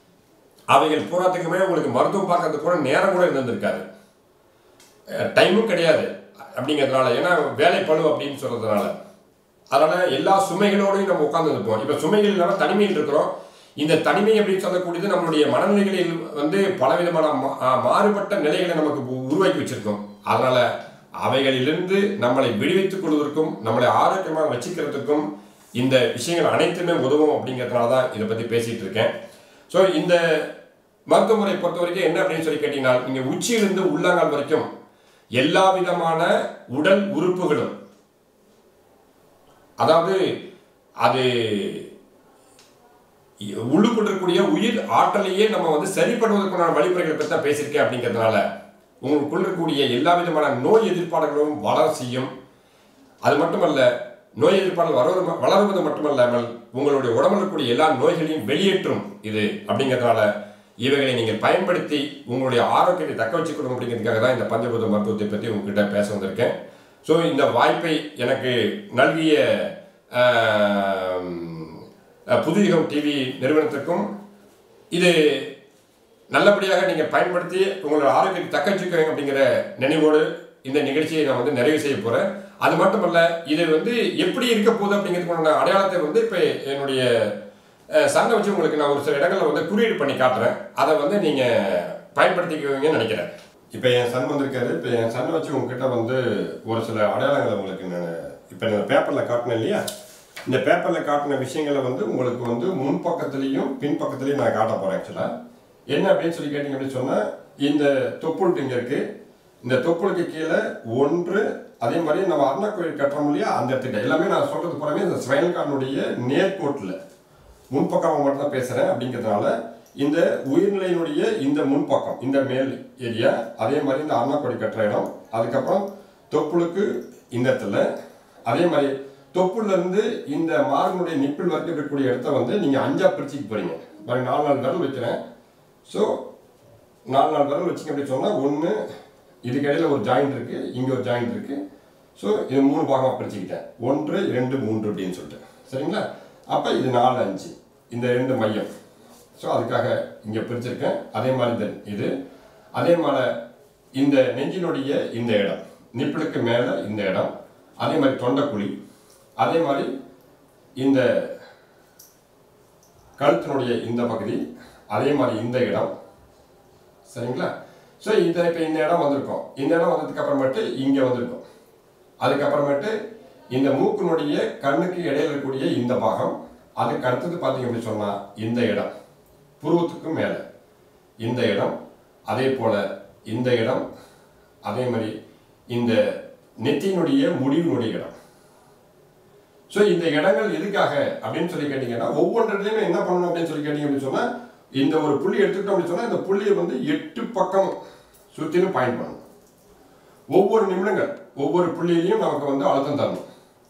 அவைகள் பூராத்துக்குமே உங்களுக்கு மருத்துவம் பார்க்கறதுக்கு கூட நேரம் கூட இருந்திருக்காது டைமும் கிடையாது அப்படிங்கிறதுனால ஏன்னா வேலை பளு அப்படின்னு சொல்றதுனால அதனால எல்லா சுமைகளோடையும் நம்ம உட்கார்ந்து இருப்போம் இப்போ சுமைகள் இல்லாமல் தனிமையில் இருக்கிறோம் இந்த தனிமை அப்படின்னு சொல்லக்கூடியது நம்மளுடைய மனநிலைகளில் வந்து பலவிதமான மா- ஆ, மாறுபட்ட நிலைகளை நமக்கு உ- உருவாக்கி வச்சிருக்கோம் அதனால அவைகளிலிருந்து நம்மளை விடுவித்துக் கொள்வதற்கும் நம்மளை ஆரோக்கியமாக வச்சுக்கிறதுக்கும் இந்த விஷயங்கள் அனைத்துமே உதவும் அப்படிங்கிறதுனால தான் இதை பற்றி பேசிட்டு இருக்கேன் ஸோ இந்த மருத்துவ முறை பொறுத்த வரைக்கும் என்ன அப்படின்னு சொல்லி கேட்டீங்கன்னா நீங்கள் உச்சியிலிருந்து உள்ளங்கால் வரைக்கும் எல்லா விதமான உடல் உறுப்புகளும் அதாவது அது உள்ளுக்குள்ள இருக்கக்கூடிய உயிர் ஆற்றலையே நம்ம வந்து சரி பண்ணுவதற்கான வழிமுறைகளை பற்றி தான் பேசியிருக்கேன் அப்படிங்கிறதுனால உங்களுக்குள்ள இருக்கக்கூடிய எல்லா விதமான நோய் எதிர்ப்பாடுகளும் வளர செய்யும் அது மட்டுமல்ல நோய் எதிர்ப்பாடல் வளருவது வளருவது மட்டுமல்லாமல் உங்களுடைய உடம்புல இருக்கக்கூடிய எல்லா நோய்களையும் வெளியேற்றும் இது அப்படிங்கிறதுனால இவைகளை நீங்கள் பயன்படுத்தி உங்களுடைய ஆரோக்கியத்தை தக்க வச்சுக்கணும் அப்படிங்கிறதுக்காக தான் இந்த பஞ்சபூத மருத்துவத்தை பற்றி உங்ககிட்ட பேச வந்திருக்கேன் ஸோ இந்த வாய்ப்பை எனக்கு நல்கிய ஆம், புதுயுகம் டிவி நிறுவனத்திற்கும் இது நல்லபடியாக நீங்கள் பயன்படுத்தி உங்களோட ஆரோக்கியத்தை தக்க வச்சுக்கோங்க அப்படிங்கிற நினைவோடு இந்த நிகழ்ச்சியை நான் வந்து நிறைவு செய்ய போறேன் அது மட்டுமல்ல இது வந்து எப்படி இருக்க போகுது அப்படிங்கிறதுக்கான அடையாளத்தை வந்து இப்போ என்னுடைய அஹ், சண்டை வச்சு உங்களுக்கு நான் ஒரு சில இடங்களில் வந்து குறியீடு பண்ணி காட்டுறேன் அதை வந்து நீங்கள் பயன்படுத்திக்குவீங்கன்னு நினைக்கிறேன் இப்போ என் சன் வந்திருக்காரு இப்போ என் சன்னை வச்சு உங்ககிட்ட வந்து ஒரு சில அடையாளங்களை உங்களுக்கு நான் இப்போ நான் பேப்பரில் காட்டினேன் இல்லையா இந்த பேப்பரில் காட்டின விஷயங்களை வந்து உங்களுக்கு வந்து முன் பக்கத்துலேயும் பின் பக்கத்துலேயும் நான் காட்ட போகிறேன் ஆக்சுவலாக என்ன அப்படின்னு சொல்லி கேட்டிங்க அப்படின்னு சொன்னால் இந்த தொப்புள் இங்கே இருக்குது இந்த தொப்புளுக்கு கீழே ஒன்று அதே மாதிரி நம்ம அருணா கோயில் கட்டுறோம் இல்லையா அந்த இடத்துக்கு எல்லாமே நான் சொல்றது போலவே இந்த ஸ்வைன் கார்டுடைய நேர்கோட்டில் முன்பக்கம் மட்டும் தான் பேசுகிறேன் அப்படிங்கிறதுனால இந்த உயிர்நிலையினுடைய இந்த முன்பக்கம் இந்த மேல் ஏரியா அதே மாதிரி இந்த அருணா கோயில் கட்டுற இடம் அதுக்கப்புறம் தொப்புளுக்கு இந்த இடத்துல அதே மாதிரி தொப்புல இருந்து இந்த மார்பினுடைய நிப்பிள் வரைக்கும் இருக்கக்கூடிய இடத்த வந்து நீங்கள் அஞ்சா பிரிச்சுக்கு போறீங்க பாருங்க நாலு நாலு விரல் வைக்கிறேன் ஸோ நாலு நாலு விரல் வச்சிங்க அப்படின்னு சொன்னால் ஒன்று இதுக்கு இடையில ஒரு ஜாயிண்ட் இருக்கு இங்கே ஒரு ஜாயிண்ட் இருக்கு ஸோ இது மூணு பாகமாக பிரிச்சுக்கிட்டேன் ஒன்று இரண்டு மூன்று அப்படின்னு சொல்லிட்டு சரிங்களா அப்போ இது நாலு அஞ்சு இந்த ரெண்டு மையம் ஸோ அதுக்காக இங்கே பிரிச்சிருக்கேன் அதே மாதிரி இந்த இது அதே மாதிரி இந்த நெஞ்சினுடைய இந்த இடம் நிப்பிளுக்கு மேலே இந்த இடம் அதே மாதிரி தொண்டைக்குழி அதே மாதிரி இந்த கழுத்தினுடைய இந்த பகுதி அதே மாதிரி இந்த இடம் சரிங்களா ஸோ இந்த இப்போ இந்த இடம் வந்திருக்கோம் இந்த இடம் வந்ததுக்கு அப்புறமேட்டு இங்கே வந்திருக்கோம் அதுக்கப்புறமேட்டு இந்த மூக்கினுடைய கண்ணுக்கு இடையில இருக்கக்கூடிய இந்த பாகம் அதுக்கு அடுத்தது பார்த்தீங்க அப்படின்னு சொன்னால் இந்த இடம் புருவத்துக்கும் மேலே இந்த இடம் அதே போல் இந்த இடம் அதே மாதிரி இந்த நெத்தியினுடைய முடிவினுடைய இடம் ஸோ இந்த இடங்கள் எதுக்காக அப்படின்னு சொல்லி கேட்டீங்கன்னா ஒவ்வொன்றிலையுமே என்ன பண்ணணும் அப்படின்னு சொல்லி கேட்டீங்க அப்படின்னு சொன்னால் இந்த ஒரு புள்ளி எடுத்துக்கிட்டோம் அப்படின்னு சொன்னால் இந்த புள்ளியை வந்து எட்டு பக்கம் சுற்றிலும் பாயிண்ட் பண்ணணும் ஒவ்வொரு நிமிடங்கள் ஒவ்வொரு புள்ளியிலையும் நமக்கு வந்து அழுத்தம் தரணும்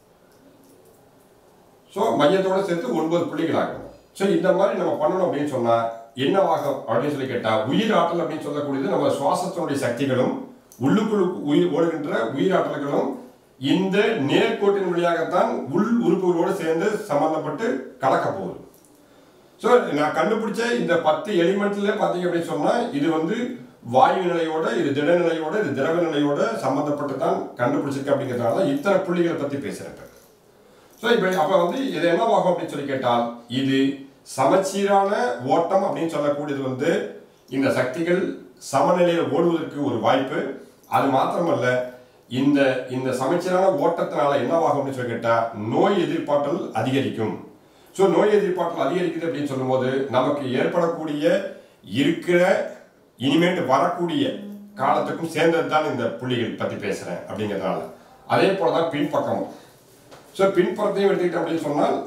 ஸோ மையத்தோட சேர்த்து ஒன்பது புள்ளிகள் ஆகணும் ஸோ இந்த மாதிரி நம்ம பண்ணணும் அப்படின்னு சொன்னால் என்னவாகும் அப்படின்னு சொல்லி கேட்டால் உயிர் ஆற்றல் அப்படின்னு சொல்லக்கூடியது நம்ம சுவாசத்தினுடைய சக்திகளும் உள்ளுக்குள் உயிர் ஓடுகின்ற உயிராற்றல்களும் இந்த நேர்கோட்டின் வழியாகத்தான் உள் உறுப்புகளோடு சேர்ந்து சம்பந்தப்பட்டு கலக்க போகுது ஸோ நான் கண்டுபிடிச்ச இந்த பத்து எலிமெண்ட்ல பார்த்தீங்க அப்படின்னு சொன்னால் இது வந்து வாயு நிலையோட இது திட நிலையோட இது திரவ நிலையோட சம்மந்தப்பட்டு தான் கண்டுபிடிச்சிருக்கு அப்படிங்கிறதுனால தான் இத்தனை புள்ளிகளை பற்றி பேசுகிறேன் ஸோ இப்போ அப்போ வந்து இது என்னவாகும் அப்படின்னு சொல்லி கேட்டால் இது சமச்சீரான ஓட்டம் அப்படின்னு சொல்லக்கூடியது வந்து இந்த சக்திகள் சமநிலையில் ஓடுவதற்கு ஒரு வாய்ப்பு அது மாத்திரமல்ல இந்த இந்த சமச்சீரான ஓட்டத்தினால என்னவாகும் அப்படின்னு சொல்லி கேட்டால் நோய் எதிர்ப்பாற்றல் அதிகரிக்கும் ஸோ நோய் எதிர்ப்பாற்றல் அதிகரிக்குது அப்படின்னு சொல்லும்போது நமக்கு ஏற்படக்கூடிய இருக்கிற இனிமேட்டு வரக்கூடிய காலத்துக்கும் சேர்ந்தது தான் இந்த புள்ளிகள் பற்றி பேசுகிறேன் அப்படிங்கிறதுனால அதே போல தான் பின்பக்கமும் ஸோ பின்புறத்தையும் எடுத்துக்கிட்டோம் அப்படின்னு சொன்னால்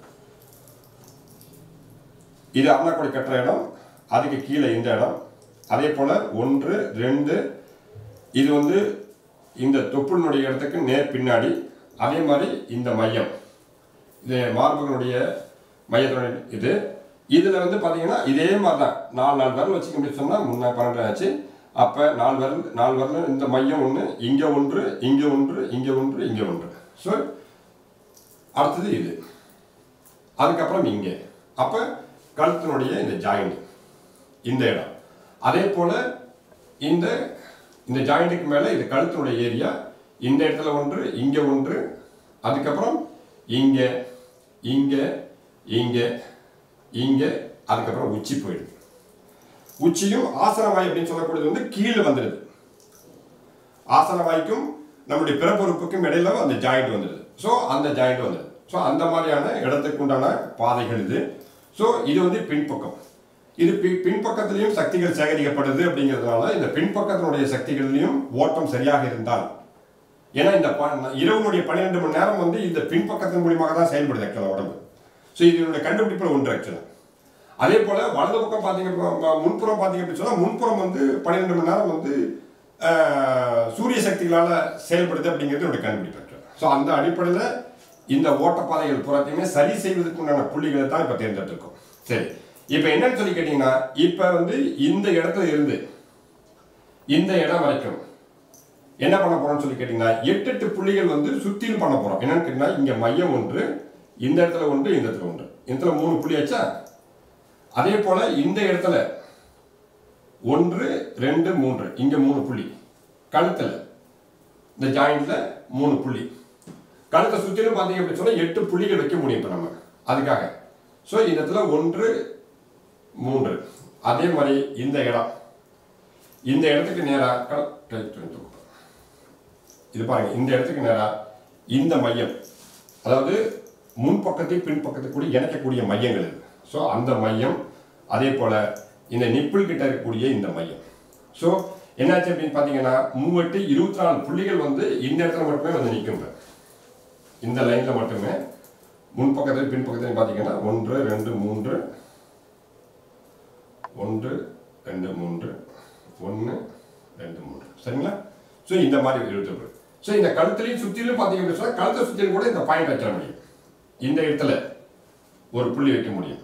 இது அண்ணாக்குடி கட்டுற இடம் அதுக்கு கீழே இந்த இடம் அதே போல் ஒன்று ரெண்டு இது வந்து இந்த தொப்புளினுடைய இடத்துக்கு நேர் பின்னாடி அதே மாதிரி இந்த மையம் இது மார்பகனுடைய மையத்தினுடைய இது இதில் வந்து பார்த்தீங்கன்னா இதே மாதிரி தான் நாலு நாலு விரல் வச்சுக்க முடியும் சொன்னால் முன்னா பன்னெண்டு ஆச்சு அப்போ நாலு விரல் நாலு விரல் இந்த மையம் ஒன்று இங்கே ஒன்று இங்கே ஒன்று இங்கே ஒன்று இங்கே ஒன்று ஸோ அடுத்தது இது அதுக்கப்புறம் இங்கே அப்போ கழுத்தினுடைய இந்த ஜாயிண்ட் இந்த இடம் அதே போல் இந்த இந்த ஜாயிண்ட்டுக்கு மேலே இது கழுத்தினுடைய ஏரியா இந்த இடத்துல ஒன்று இங்கே ஒன்று அதுக்கப்புறம் இங்கே இங்கே இங்கே இங்கே அதுக்கப்புறம் உச்சி போயிடுது உச்சியும் ஆசனவாய் அப்படின்னு சொல்லக்கூடியது வந்து கீழே வந்துடுது ஆசனவாய்க்கும் நம்முடைய பிறப்புறுப்புக்கும் இடையில அந்த ஜாயிண்ட் வந்துடுது ஸோ அந்த ஜாயிண்ட் வந்துடுது ஸோ அந்த மாதிரியான இடத்துக்கு உண்டான பாதைகள் இது ஸோ இது வந்து பின்பக்கம் இது பி பின்பக்கத்திலையும் சக்திகள் சேகரிக்கப்படுது அப்படிங்கிறதுனால இந்த பின்பக்கத்தினுடைய சக்திகளிலையும் ஓட்டம் சரியாக இருந்தால் ஏன்னா இந்த ப- இரவுனுடைய பன்னிரெண்டு மணி நேரம் வந்து இந்த பின்பக்கத்தின் மூலியமாக தான் செயல்படுது ஆக்சுவலாக உடம்பு ஸோ இதனுடைய கண்டுபிடிப்பில் ஒன்று ஆக்சுவலாக அதே போல் வலது பக்கம் பார்த்தீங்க அப்ப- ம- முன்புறம் பார்த்தீங்க அப்படின்னு சொன்னால் முன்புறம் வந்து பன்னிரெண்டு மணி நேரம் வந்து ஆஹ், சூரிய சக்திகளால் செயல்படுது அப்படிங்கிறது என்னுடைய கண்டுபிடிப்பு ஸோ அந்த அடிப்படையில் இந்த ஓட்டப்பாதைகள் புறத்தையுமே சரி செய்வதற்கு உண்டான புள்ளிகளை தான் இப்போ தேர்ந்தெடுத்திருக்கோம் சரி இப்போ என்னன்னு சொல்லி கேட்டிங்கன்னா இப்போ வந்து இந்த இடத்துல இருந்து இந்த இடம் வரைக்கும் என்ன பண்ண போறோம்னு சொல்லி கேட்டிங்கன்னா எட்டு எட்டு புள்ளிகள் வந்து சுத்திலும் பண்ண போறோம் என்னன்னு கேட்டிங்கன்னா இங்க மையம் ஒன்று இந்த இடத்துல ஒன்று இந்த இடத்துல ஒன்று இந்த இடத்துல மூணு புள்ளி ஆச்சா அதே போல இந்த இடத்துல ஒன்று ரெண்டு மூன்று இங்க மூணு புள்ளி கழுத்துல இந்த ஜாயிண்ட்ல மூணு புள்ளி கழுத்தை சுற்றிலும் பார்த்தீங்க அப்படின்னு சொன்னால் எட்டு புள்ளிகள் வைக்க முடியும் இப்போ நம்ம அதுக்காக ஸோ இந்த இடத்துல ஒன்று மூன்று அதே மாதிரி இந்த இடம் இந்த இடத்துக்கு நேராக இது பாருங்க இந்த இடத்துக்கு நேராக இந்த மையம் அதாவது முன்பக்கத்தை பின்பக்கத்துக்கு கூட இணைக்கக்கூடிய மையங்கள் இது ஸோ அந்த மையம் அதே போல் இந்த நிப்பிள் கிட்ட இருக்கக்கூடிய இந்த மையம் ஸோ என்னாச்சு அப்படின்னு பார்த்தீங்கன்னா மூவெட்டு இருபத்தி நாலு புள்ளிகள் வந்து இந்த இடத்துல மட்டுமே வந்து நிற்கும் இப்ப. இந்த லைனில் மட்டுமே முன்பக்கத்தில் பின்பக்கத்தில் பார்த்தீங்கன்னா ஒன்று ரெண்டு மூன்று ஒன்று ரெண்டு மூன்று ஒன்று ரெண்டு மூன்று சரிங்களா ஸோ இந்த மாதிரி எழுத்துக்கள் ஸோ இந்த கழுத்துலையும் சுற்றிலும் பார்த்தீங்க அப்படின்னு சொன்னால் கழுத்தை சுற்றிலும் கூட இந்த பாயிண்ட் வைக்க முடியும் இந்த இடத்துல ஒரு புள்ளி வைக்க முடியும்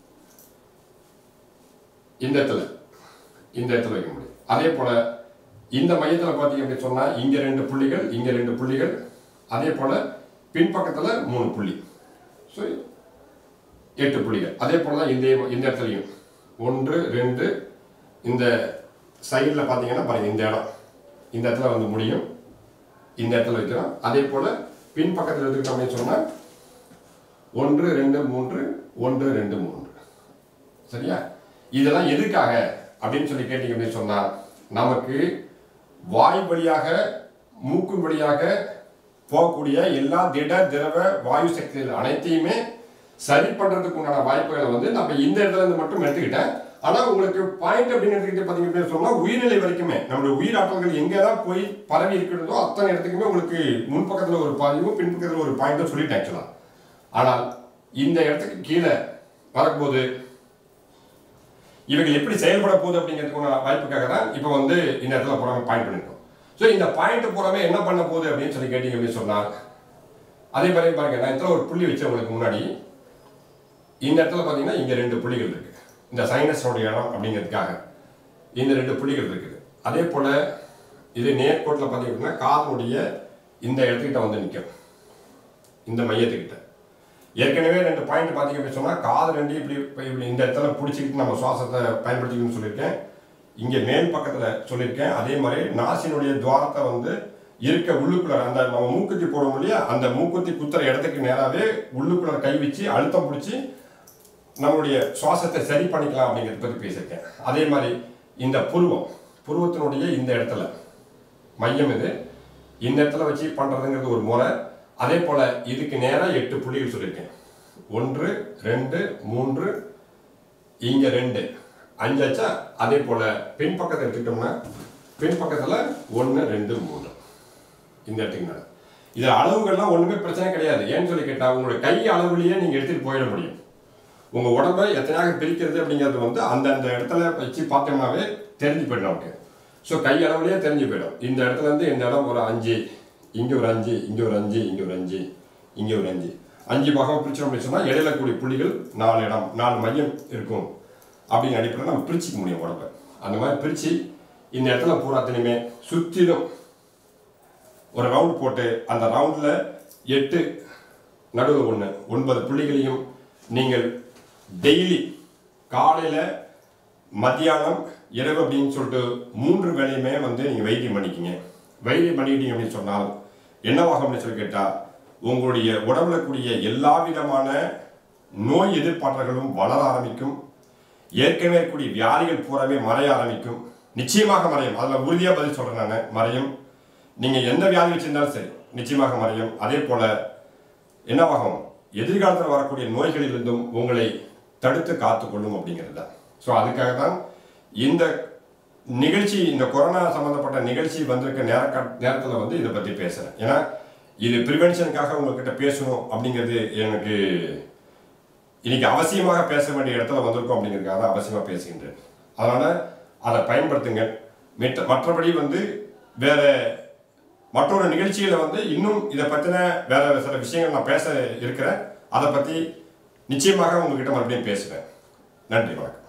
இந்த இடத்துல இந்த இடத்துல வைக்க முடியும் அதே போல இந்த மையத்தில் பார்த்தீங்க அப்படின்னு சொன்னால் இங்கே ரெண்டு புள்ளிகள் இங்கே ரெண்டு புள்ளிகள் அதே போல பின்பக்கத்தில் மூணு புள்ளி ஸோ எட்டு புள்ளிகள் அதே போல தான் இந்த இந்த இடத்துலையும் ஒன்று ரெண்டு இந்த சைடில் பார்த்தீங்கன்னா பாருங்க இந்த இடம் இந்த இடத்துல வந்து முடியும் இந்த இடத்துல வைக்கிறோம் அதே போல் பின்பக்கத்தில் எடுத்துக்கிட்டோம் அப்படின்னு சொன்னால் ஒன்று ரெண்டு மூன்று ஒன்று ரெண்டு மூன்று சரியா இதெல்லாம் எதுக்காக அப்படின்னு சொல்லி கேட்டீங்க அப்படின்னு சொன்னால் நமக்கு வாய் வழியாக மூக்கு வழியாக போகக்கூடிய எல்லா திட திரவ வாயு சக்திகள் அனைத்தையுமே சரி பண்றதுக்கு உண்டான வாய்ப்புகளை வந்து நம்ம இந்த இடத்துல இருந்து மட்டும் எடுத்துக்கிட்டேன் ஆனா உங்களுக்கு பாயிண்ட் அப்படின்னு எடுத்துக்கிட்டு பாத்தீங்க அப்படின்னு சொன்னா உயிர்நிலை வரைக்குமே நம்மளுடைய உயிராற்றல்கள் எங்கெல்லாம் போய் பரவி இருக்கிறதோ அத்தனை இடத்துக்குமே உங்களுக்கு முன்பக்கத்துல ஒரு பாதிவும் பின்பக்கத்துல ஒரு பாயிண்ட்டும் சொல்லிட்டேன் ஆக்சுவலா ஆனால் இந்த இடத்துக்கு கீழே வரும்போது இவங்க எப்படி செயல்பட போகுது அப்படிங்கிறதுக்கான வாய்ப்புக்காக தான் இப்போ வந்து இந்த இடத்துல போறாங்க பாயிண்ட் பண்ணிருக்கோம் ஸோ இந்த பாயிண்ட் பூராமே என்ன பண்ண போகுது அப்படின்னு சொல்லி கேட்டீங்க அப்படின்னு சொன்னால் அதே மாதிரி பாருங்க நான் இடத்துல ஒரு புள்ளி வச்சேன் உங்களுக்கு முன்னாடி இந்த இடத்துல பார்த்தீங்கன்னா இங்கே ரெண்டு புள்ளிகள் இருக்கு இந்த சைனஸோட இடம் அப்படிங்கிறதுக்காக இந்த ரெண்டு புள்ளிகள் இருக்குது அதே போல் இது நேர்கோட்டில் பார்த்தீங்க அப்படின்னா காதனுடைய இந்த இடத்துக்கிட்ட வந்து நிற்கும் இந்த மையத்துக்கிட்ட ஏற்கனவே ரெண்டு பாயிண்ட் பார்த்தீங்க அப்படின்னு சொன்னால் காது ரெண்டு இப்படி இப்படி இப்படி இந்த இடத்துல பிடிச்சிக்கிட்டு நம்ம சுவாசத்தை பயன்படுத்திக்கணும்னு சொல்லியிருக்கேன் இங்கே மேல் பக்கத்தில் சொல்லியிருக்கேன் அதே மாதிரி நாசினுடைய துவாரத்தை வந்து இருக்க உள்ளுக்குள்ள அந்த நம்ம மூக்குத்தி போடுவோம் இல்லையா அந்த மூக்குத்தி குத்துற இடத்துக்கு நேராகவே உள்ளுக்குள்ள கை வச்சு அழுத்தம் பிடிச்சி நம்மளுடைய சுவாசத்தை சரி பண்ணிக்கலாம் அப்படிங்கிறத பற்றி பேசியிருக்கேன் அதே மாதிரி இந்த புருவம் புருவத்தினுடைய இந்த இடத்துல மையம் இது இந்த இடத்துல வச்சு பண்ணுறதுங்கிறது ஒரு முறை அதே போல் இதுக்கு நேராக எட்டு புள்ளிகள் சொல்லியிருக்கேன் ஒன்று ரெண்டு மூன்று இங்கே ரெண்டு அஞ்சு ஆச்சா அதே போல் பின்பக்கத்தை எடுத்துக்கிட்டோம்னா பின்பக்கத்தில் ஒன்று ரெண்டு மூணு இந்த இடத்துக்கு மேலே இதில் அளவுகள்லாம் ஒன்றுமே பிரச்சனை கிடையாது ஏன்னு சொல்லி கேட்டால் உங்களுடைய கை அளவுலேயே நீங்கள் எடுத்துகிட்டு போயிட முடியும் உங்கள் உடம்பை எத்தனையாக பிரிக்கிறது அப்படிங்கிறது வந்து அந்தந்த இடத்துல வச்சு பார்த்தோம்னாவே தெரிஞ்சு போயிடும் நமக்கு ஸோ கை அளவுலேயே தெரிஞ்சு போயிடும் இந்த இடத்துல இருந்து இந்த இடம் ஒரு அஞ்சு இங்கே ஒரு அஞ்சு இங்கே ஒரு அஞ்சு இங்கே ஒரு அஞ்சு இங்கே ஒரு அஞ்சு அஞ்சு பாகம் பிரிச்சோம் அப்படின்னு சொன்னால் இடையில கூடிய புள்ளிகள் நாலு இடம் நாலு மையம் இருக்கும் அப்படிங்கிற அடிப்படையில் நம்ம பிரிச்சுக்க முடியும் உடம்பை அந்த மாதிரி பிரித்து இந்த இடத்துல பூராத்தினுமே சுற்றிலும் ஒரு ரவுண்ட் போட்டு அந்த ரவுண்டில் எட்டு நடுவில் ஒன்று ஒன்பது புள்ளிகளையும் நீங்கள் டெய்லி காலையில் மத்தியானம் இரவு அப்படின்னு சொல்லிட்டு மூன்று வேலையுமே வந்து நீங்கள் வைத்தியம் பண்ணிக்கிங்க வைத்தியம் பண்ணிக்கிட்டீங்க அப்படின்னு சொன்னால் என்னவாகும் அப்படின்னு சொல்லி கேட்டால் உங்களுடைய உடம்புல கூடிய எல்லா விதமான நோய் எதிர்ப்பாற்றல்களும் வளர ஆரம்பிக்கும் ஏற்கனவே கூடிய வியாதிகள் பூராவே மறைய ஆரம்பிக்கும் நிச்சயமாக மறையும் அதில் உறுதியாக பதில் சொல்கிறேன் நான் மறையும் நீங்கள் எந்த வியாதி வச்சிருந்தாலும் சரி நிச்சயமாக மறையும் அதே போல் என்னவாகும் எதிர்காலத்தில் வரக்கூடிய நோய்களிலிருந்தும் உங்களை தடுத்து காத்துக்கொள்ளும் அப்படிங்கிறது தான் ஸோ அதுக்காக தான் இந்த நிகழ்ச்சி இந்த கொரோனா சம்மந்தப்பட்ட நிகழ்ச்சி வந்திருக்க நேர நேரத்தில் வந்து இதை பற்றி பேசுகிறேன் ஏன்னா இது ப்ரிவென்ஷனுக்காக உங்ககிட்ட பேசணும் அப்படிங்கிறது எனக்கு இன்னைக்கு அவசியமாக பேச வேண்டிய இடத்துல வந்திருக்கோம் அப்படிங்கிறதுக்காக தான் அவசியமாக பேசுகின்றேன் அதனால் அதை பயன்படுத்துங்க மித்த மற்றபடி வந்து வேற மற்றொரு நிகழ்ச்சியில் வந்து இன்னும் இதை பற்றின வேற சில விஷயங்கள் நான் பேச இருக்கிறேன் அதை பற்றி நிச்சயமாக உங்ககிட்ட மறுபடியும் பேசுவேன் நன்றி வணக்கம்